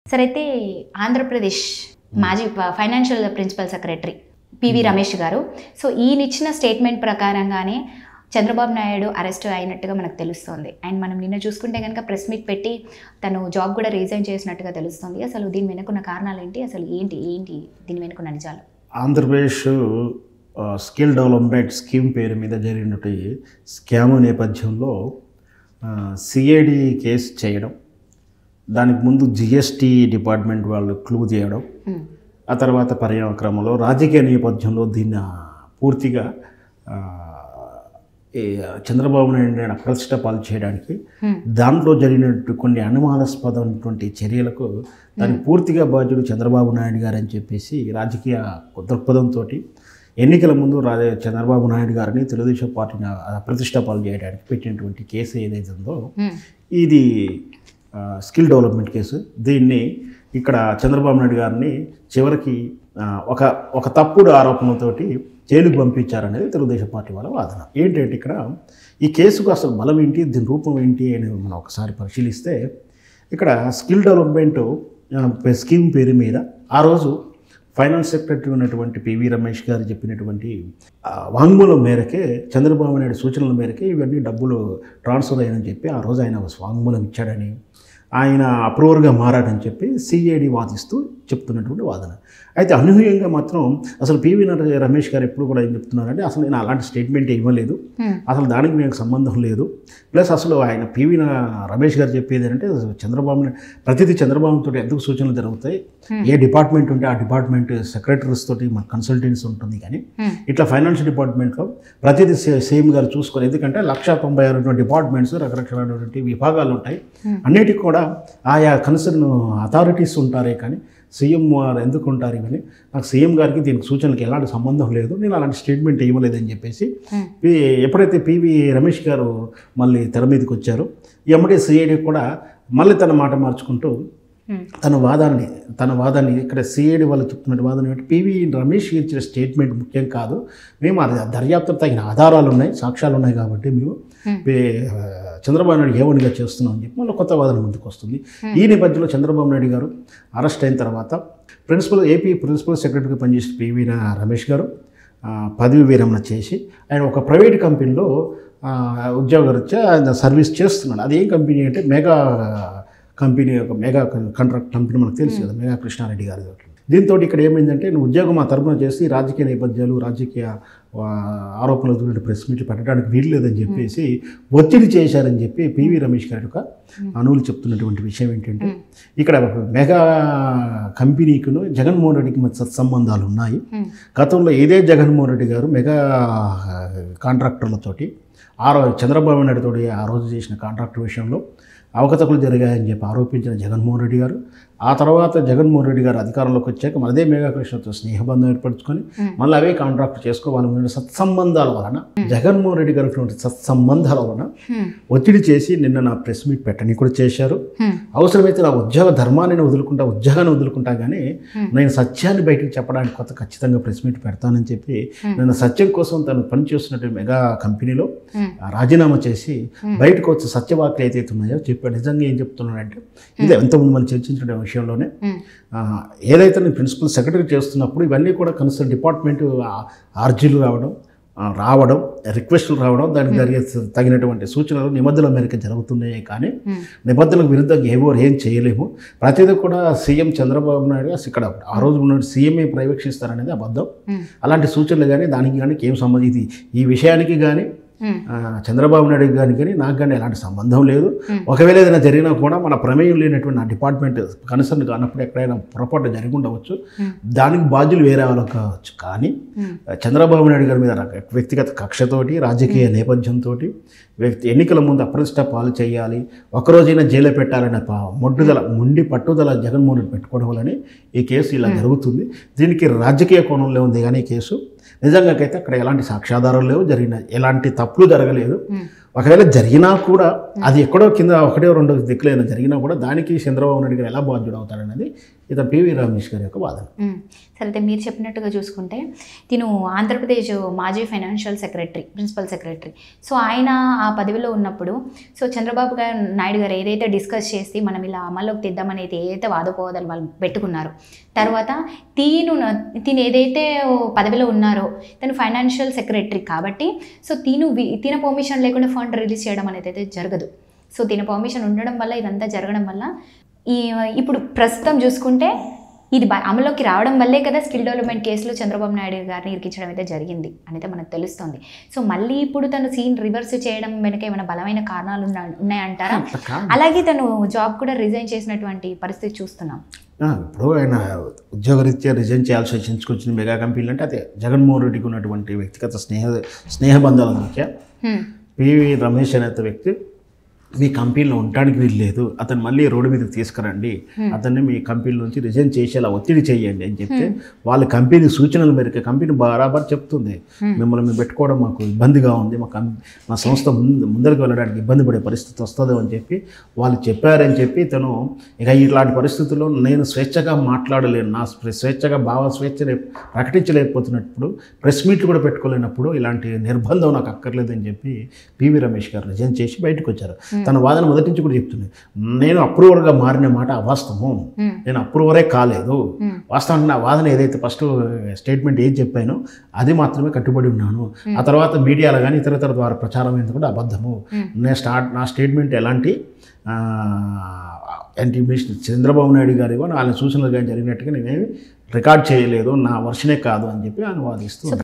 సరే అయితే ఆంధ్రప్రదేశ్ మాజీ ప- financial principal secretary P V Ramesh garu so ఈయన ఇచ్చిన స్టేట్మెంట్ ప్రకారంగానే చంద్రబాబు నాయుడు అరెస్ట్ అయినట్టుగా మనకు తెలుస్తోంది అండ్ మనం నిన్న చూసుకుంటే కనుక ప్రెస్ మీట్ పెట్టి తను జాబ్ కూడా రిజైన్ చేసినట్టుగా తెలుస్తుంది అసలు దీని వెనుకున్న కారణాలు ఏంటి అసలు ఏంటి ఏంటి దీని వెనుకున్న నిజాలు ఆంధ్రప్రదేశ్ ఆ, స్కిల్ డెవలప్మెంట్ స్కీమ్ పేరు మీద జరిగినటువంటి స్కామ్ నేపథ్యంలో సిఐడి కేసు చేయడం దానికి ముందు జిఎస్టీ డిపార్ట్మెంట్ వాళ్ళు క్లూ చేయడం హ్మ్. ఆ తర్వాత పర్యాక్రమంలో రాజకీయ నేపథ్యంలో దీన్ని పూర్తిగా ఆ, ఈ చంద్రబాబు నాయుడు అప్రతిష్ట పాలు చేయడానికి హ్మ్. దాంట్లో జరిగినట్టు కొన్ని అనుమానాస్పదమైనటువంటి చర్యలకు దానికి పూర్తిగా బాధ్యుడు చంద్రబాబు నాయుడు గారు అని చెప్పేసి రాజకీయ దృక్పథంతో ఎన్నికల ముందు రాజ చంద్రబాబు నాయుడు గారిని తెలుగుదేశం పార్టీని అప్రతిష్ట పాలు చేయడానికి పెట్టినటువంటి కేసు ఏదైతే ఉందో హ్మ్. ఇది ఆ, స్కిల్ డెవలప్మెంట్ కేసు దీన్ని ఇక్కడ చంద్రబాబు నాయుడు గారిని చివరికి ఆ, ఒక ఒక తప్పుడు ఆరోపణలతోటి జైలుకు పంపించారనేది తెలుగుదేశం పార్టీ వాళ్ళ వాదన ఏంటంటే ఇక్కడ ఈ కేసుకు అసలు బలం ఏంటి దీని రూపం ఏంటి అని మనం ఒకసారి పరిశీలిస్తే ఇక్కడ స్కిల్ డెవలప్మెంట్ ఆ, స్కీమ్ పేరు మీద ఆ రోజు ఫైనాన్స్ సెక్రటరీ ఉన్నటువంటి పివి రమేష్ గారు చెప్పినటువంటి ఆ, వాంగ్మూలం మేరకే చంద్రబాబు నాయుడు సూచనల మేరకే ఇవన్నీ డబ్బులు ట్రాన్స్ఫర్ అయ్యాయని చెప్పి ఆ రోజు ఆయన వాంగ్మూలం ఇచ్చాడని ఆయన అప్రూవర్గా మారాడని చెప్పి సిఐడి వాదిస్తూ చెప్తున్నటువంటి వాదన అయితే అనూహ్యంగా మాత్రం అసలు పివి నర- రమేష్ గారు ఎప్పుడు కూడా ఏం చెప్తున్నారంటే అసలు నేను అలాంటి స్టేట్మెంట్ ఇవ్వలేదు హ్మ్. అసలు దానికి నాకు సంబంధం లేదు ప్లస్ అసలు ఆయన పివి న- రమేష్ గారు చెప్పేది ఏంటంటే చంద్రబాబు నాయుడు- ప్రతిదీ చంద్రబాబు తోటి ఎందుకు సూచనలు జరుగుతాయి ఏ డిపార్ట్మెంట్ ఉంటే ఆ డిపార్ట్మెంట్ సెక్రటరీస్ తోటి మన కన్సల్టెన్సీ ఉంటుంది కానీ హ్మ్. ఇట్లా ఫైనాన్షియల్ డిపార్ట్మెంట్లో ప్రతిదీ సే- సేమ్ గారు చూసుకోవాలి ఎందుకంటే లక్ష తొంభై ఆరు డిపార్ట్మెంట్స్ రకరకాలైనటువంటి విభాగాలు ఉంటాయి అన్నిటికి కూడా ఆయా కన్సర్న్ అథారిటీస్ ఉంటారే కానీ సీఎం వారు ఎందుకు ఉంటారు ఇవని నాకు సీఎం గారికి దీనికి సూచనలకు ఎలాంటి సంబంధం లేదు నేను అలాంటి స్టేట్మెంట్ ఇవ్వలేదని చెప్పేసి హ్మ్. పి- ఎప్పుడైతే పివి రమేష్ గారు మళ్ళీ తెర మీదకి వచ్చారో ఎమ్మడే సిఐడి కూడా మళ్ళీ తన మాట మార్చుకుంటూ హ్మ్. తన వాదాన్ని తన వాదాన్ని ఇక్కడ సిఐడి వాళ్ళు చెప్తున్న వాదన ఏంటి పివి రమేష్ ఇచ్చిన స్టేట్మెంట్ ముఖ్యం కాదు మేము అది దర్యాప్తు తగిన ఆధారాలు ఉన్నాయి సాక్ష్యాలు ఉన్నాయి కాబట్టి మేము Hmm. పే- ఆ, చంద్రబాబు నాయుడు ఏవనిగా చేస్తున్నాం అని చెప్పి మళ్ళీ కొత్త వాదన ముందుకు వస్తుంది ఈ నేపథ్యంలో చంద్రబాబు నాయుడు గారు అరెస్ట్ అయిన తర్వాత ప్రిన్సిపల్ ఏపీ ప్రిన్సిపల్ సెక్రటరీగా పనిచేసిన పివి రా- రమేష్ గారు ఆ, పదవి విరమణ చేసి ఆయన ఒక ప్రైవేట్ కంపెనీలో ఆ, ఉద్యోగరీత్యా ఆయన సర్వీస్ చేస్తున్నాడు అది ఏం కంపెనీ అంటే మెగా కంపెనీ ఒక మెగా కాంట్రాక్ట్ కంపెనీ మనకు తెలుసు కదా మెగా కృష్ణారెడ్డి గారి దీంతో ఇక్కడ ఏమైందంటే నువ్వు ఉద్యోగం ఆ తరపున చేసి రాజకీయ నేపథ్యాలు రాజకీయ ఆ, ఆరోపణలతో ప్రెస్ మీట్లు పెట్టడానికి వీలు లేదని చెప్పేసి ఒత్తిడి చేశారని చెప్పి పివి రమేష్ గారి యొక్క అనువులు చెప్తున్నటువంటి విషయం ఏంటంటే ఇక్కడ మెగా కంపెనీకును జగన్మోహన్ రెడ్డికి మధ్య సత్సంబంధాలు ఉన్నాయి హ్మ్. గతంలో ఇదే జగన్మోహన్ రెడ్డి గారు మెగా కాంట్రాక్టర్లతోటి ఆ రోజు చంద్రబాబు నాయుడు తోటి ఆ రోజు చేసిన కాంట్రాక్టర్ విషయంలో అవకతవకలు జరిగాయని చెప్పి ఆరోపించిన జగన్మోహన్ రెడ్డి గారు ఆ తర్వాత జగన్మోహన్ రెడ్డి గారు అధికారంలోకి వచ్చాక మన అదే మెగా కృష్ణతో స్నేహబంధం ఏర్పరచుకొని మళ్ళీ అవే కాంట్రాక్ట్ చేసుకోవాలన్న సత్సంబంధాల వలన జగన్మోహన్ రెడ్డి గారు ఉన్నటువంటి సత్సంబంధాల వలన హ్మ్. ఒత్తిడి చేసి నిన్న నా ప్రెస్ మీట్ పెట్టని కూడా చేశారు హ్మ్. అవసరమైతే నా ఉద్యోగ ధర్మాన్ని నేను వదులుకుంటా ఉద్యోగాన్ని వదులుకుంటా కానీ నేను సత్యాన్ని బయటికి చెప్పడానికి కొత్త ఖచ్చితంగా ప్రెస్ మీట్ పెడతానని చెప్పి నేను సత్యం కోసం తను పనిచేస్తున్నటువంటి మెగా కంపెనీలో Hmm. ఆ రాజీనామా చేసి బయటకు వచ్చే సత్యవాక్లు ఏదైతే ఉన్నాయో చెప్పాడు నిజంగా ఏం చెప్తున్నాడంటే ఇదే ఎంతమంది మనం చర్చించిన విషయంలోనే హ్మ్. ఆ, ఏదైతే నేను ప్రిన్సిపల్ సెక్రటరీ చేస్తున్నప్పుడు ఇవన్నీ కూడా కన్సర్న్ డిపార్ట్మెంట్ ఆర్జీలు రావడం ఆ, రావడం రిక్వెస్టులు రావడం దానికి జరిగే తగినటువంటి సూచనలు నిబంధనల మేరకు జరుగుతున్నాయి కానీ హ్మ్. నిబంధనలకు విరుద్ధంగా ఏవో ఏం చేయలేము ప్రతిదీ కూడా సీఎం చంద్రబాబు నాయుడు గారు ఇక్కడ ఆ రోజు ఉన్న సీఎంఏ పర్యవేక్షిస్తారనేది అబద్ధం హ్మ్. అలాంటి సూచనలు కానీ దానికి కానీ ఏం సంబంధం ఇది ఈ విషయానికి కానీ హ్మ్. ఆ, చంద్రబాబు నాయుడు గారికి కానీ నాకు కానీ ఎలాంటి సంబంధం లేదు ఒకవేళ ఏదైనా జరిగినా కూడా మన ప్రమేయం లేనటువంటి నా డిపార్ట్మెంట్ కన్సర్న్ కానప్పుడు ఎక్కడైనా పొరపాటు జరిగి ఉండవచ్చు దానికి బాధ్యులు వేరే వాళ్ళు కావచ్చు కానీ హ్మ్. చంద్రబాబు నాయుడు గారి మీద రక- వ్యక్తిగత కక్షతోటి రాజకీయ నేపథ్యంతో వ్యక్తి ఎన్నికల ముందు అప్రతిష్ట పాలు చేయాలి ఒకరోజైనా జైలు పెట్టాలనే ప- మొడ్డుదల మొండి పట్టుదల జగన్మోహన్ రెడ్డి పెట్టుకోవడం వల్లనే ఈ కేసు ఇలా జరుగుతుంది దీనికి రాజకీయ కోణంలో ఉంది కానీ ఈ కేసు నిజంగాకైతే అక్కడ ఎలాంటి సాక్ష్యాధారాలు లేవు జరిగిన ఎలాంటి తప్పులు జరగలేదు హ్మ్. ఒకవేళ జరిగినా కూడా అది ఎక్కడో కింద ఒకటో రెండో దిక్కులైనా జరిగినా కూడా దానికి చంద్రబాబు నాయుడు గారు ఎలా బాధ్యుడు అవుతాడనేది ఇతను పివి రమేష్ గారి యొక్క వాదన మ్మ్. సరే అయితే మీరు చెప్పినట్టుగా చూసుకుంటే తిను ఆంధ్రప్రదేశ్ మాజీ financial secretary principal secretary so ఆయన ఆ పదవిలో ఉన్నప్పుడు సో చంద్రబాబు గారు నాయుడు గారు ఏదైతే డిస్కస్ చేసి మనం ఇలా అమల్లోకి తెద్దామని అయితే ఏదైతే వాదోపవాదాలు వాళ్ళు పెట్టుకున్నారు తర్వాత తీను తిను ఏదైతే ఓ పదవిలో ఉన్నారో తను ఫైనాన్షియల్ సెక్రటరీ కాబట్టి సో తిను వి- తిన పర్మిషన్ లేకుండా ఫండ్ రిలీజ్ చేయడం అనేది అయితే జరగదు సో తిన పర్మిషన్ ఉండడం వల్ల ఇదంతా జరగడం వల్ల ఈ ఇప్పుడు ప్రస్తుతం చూసుకుంటే ఇది బ- అమలులోకి రావడం వల్లే కదా స్కిల్ డెవలప్మెంట్ కేసులో చంద్రబాబు నాయుడు గారిని ఇరికించడం అయితే జరిగింది అనేది మనకు తెలుస్తుంది సో మళ్ళీ ఇప్పుడు తను సీన్ రివర్స్ చేయడం వెనక ఏమైనా బలమైన కారణాలు ఉన్న- ఉన్నాయంటారా అట్లా కాదు. అలాగే తను జాబ్ కూడా రిజైన్ చేసినటువంటి పరిస్థితి చూస్తున్నాం ఆ, ఇప్పుడు ఆయన ఉద్యోగరీత్యా రిజైన్ చేయాల్సి వచ్చి ఎంచుకొచ్చిన మెగా కంపెనీలు అంటే అదే జగన్మోహన్ రెడ్డికి ఉన్నటువంటి వ్యక్తిగత స్నేహ స్నేహబంధాల దృష్ట్యా హ్మ్. పివి రమేష్ అనే వ్యక్తి మీ కంపెనీలో ఉండడానికి వీలు లేదు అతను మళ్ళీ రోడ్డు మీదకి తీసుకురండి అతన్ని మీ కంపెనీ నుంచి రిజైన్ చేసేలా ఒత్తిడి చేయండి అని చెప్తే వాళ్ళ కంపెనీ సూచనల మేరకు కంపెనీ బరాబర్ చెప్తుంది మిమ్మల్ని మేము పెట్టుకోవడం మాకు ఇబ్బందిగా ఉంది మా కం మా సంస్థ ముందు ముందరికి వెళ్ళడానికి ఇబ్బంది పడే పరిస్థితి వస్తుంది అని చెప్పి వాళ్ళు చెప్పారని చెప్పి తను ఇక ఇలాంటి పరిస్థితుల్లో నేను స్వేచ్ఛగా మాట్లాడలేను నా స్వే- స్వేచ్ఛగా భావ స్వేచ్ఛ ప్రకటించలేకపోతున్నప్పుడు ప్రెస్ మీట్లు కూడా పెట్టుకోలేనప్పుడు ఇలాంటి నిర్బంధం నాకు అక్కర్లేదని చెప్పి పివి రమేష్ గారు రిజైన్ చేసి బయటకు వచ్చారు తన వాదన మొదటి నుంచి కూడా చెప్తుంది నేను అప్రూవర్గా మారిన మాట అవాస్తవం Hmm. నేను అప్రూవరే కాలేదు Hmm. వాస్తవానికి నా వాదన ఏదైతే ఫస్ట్ స్టేట్మెంట్ ఏది చెప్పానో అది మాత్రమే కట్టుబడి ఉన్నాను ఆ తర్వాత మీడియాలో కానీ ఇతర ఇతర ద్వారా ప్రచారం అయింది కూడా అబద్ధము నేను స్టార్ట్ నా స్టేట్మెంట్ ఎలాంటి ఆ, అంటే మీ చంద్రబాబు నాయుడు గారి వాళ్ళ సూచనలు కానీ జరిగినట్టుగా నేనేమి రికార్డ్ చేయలేదు నా వర్షనే కాదు అని చెప్పి ఆయన వాదిస్తూ